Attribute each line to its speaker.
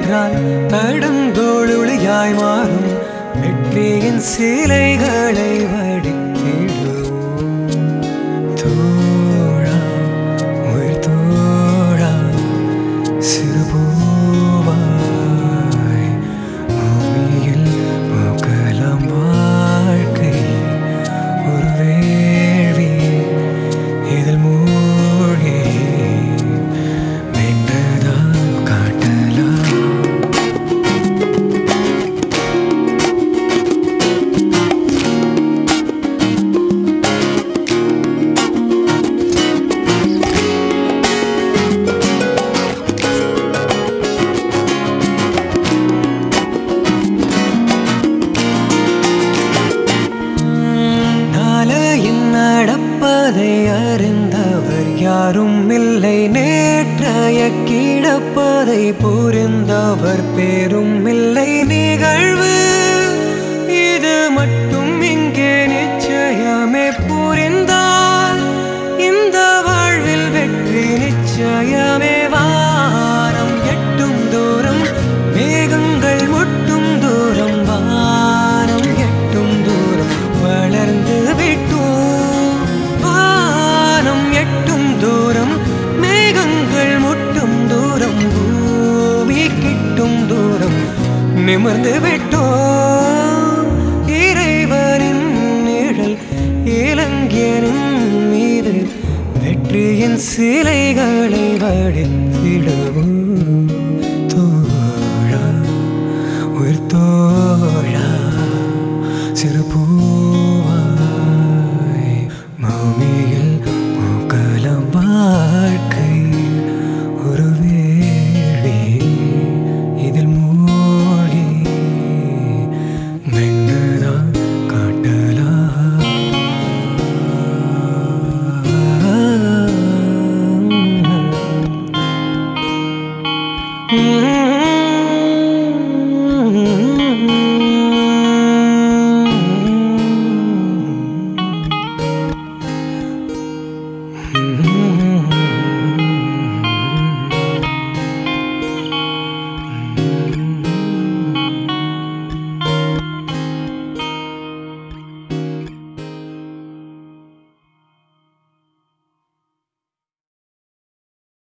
Speaker 1: நின்றால் தடந்தோளுளியாய் மாறும் வெற்றியின் சிலைகளை வடித்திடுவோம் தோழா உயிர் தோழா சிறுபூவாய் பூமியில் பூக்கலாம் வாழ்க்கை ஒரு வேள்வி இதில் மூழ்கி வென்றுதான் காட்டலாம் நாளையின் நடப்பதை அறிந்தவர் யாரும் இல்லை நேற்றைய கிடப்பதை புரிந்தவர் பேரும் இல்லை நிகழ்வு இது மட்டும் இங்கே நிச்சயமே புரிந்தால் இந்த வாழ்வில் வெற்றி நிச்சயமே வானம் எட்டும் தூரம் மேகங்கள் முட்டும் தூரம் வானம் எட்டும் தூரம் வளர்ந்து விட்டோம் வானம் எட்டும் தூரம் மேகங்கள் முட்டும் தூரம் பூமி கிட்டும் தூரம் நிமிர்ந்து விட்டோம் இறைவனின் நிழல் இலங்கையனின் மீது வெற்றியின் சிலைகளை வடித்திடுவோம்